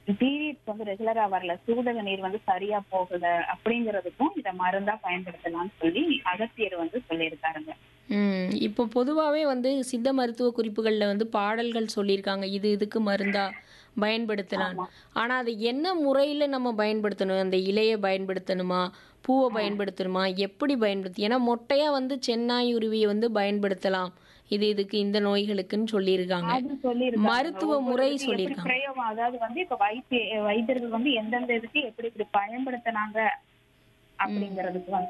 Periods வந்து ரெகுலரா வரல சூடக நீர் வந்து சரியா போகல அப்படிங்கறதுக்கும் இத மருந்தா பயன்படுத்தலாம்னு சொல்லி அகத்தியர் வந்து சொல்லியிருக்காருங்க ம் இப்போ பொதுவாகவே வந்து சித்த மருத்துவ குறிப்புகளில் வந்து பாடல்கள் சொல்லியிருக்காங்க இது இதுக்கு மருந்தா பயன்படுத்தலாம் ஆமா. ஆனால் அது என்ன முறையில் நம்ம பயன்படுத்தணும் அந்த இலையை பயன்படுத்தணுமா பூவை பயன்படுத்தணுமா எப்படி பயன்படுத்தி ஏன்னா மொட்டையாக வந்து சென்னாயுருவியை வந்து பயன்படுத்தலாம் இது இதுக்கு இந்த நோய்களுக்குன்னு சொல்லியிருக்காங்க அது சொல்லியிருக்காங்க. மருத்துவ ஒவ்வொரு முறை இதுக்கு எப்படி சொல்லியிருக்காங்க. பிரயோகம் அதாவது வந்து இப்ப வைத்திய வைத்தியர்கள் வந்து எந்தெந்த இதுக்கு எப்படி இப்படி பயன்படுத்தினாங்க அப்படிங்கறதுக்கு வந்து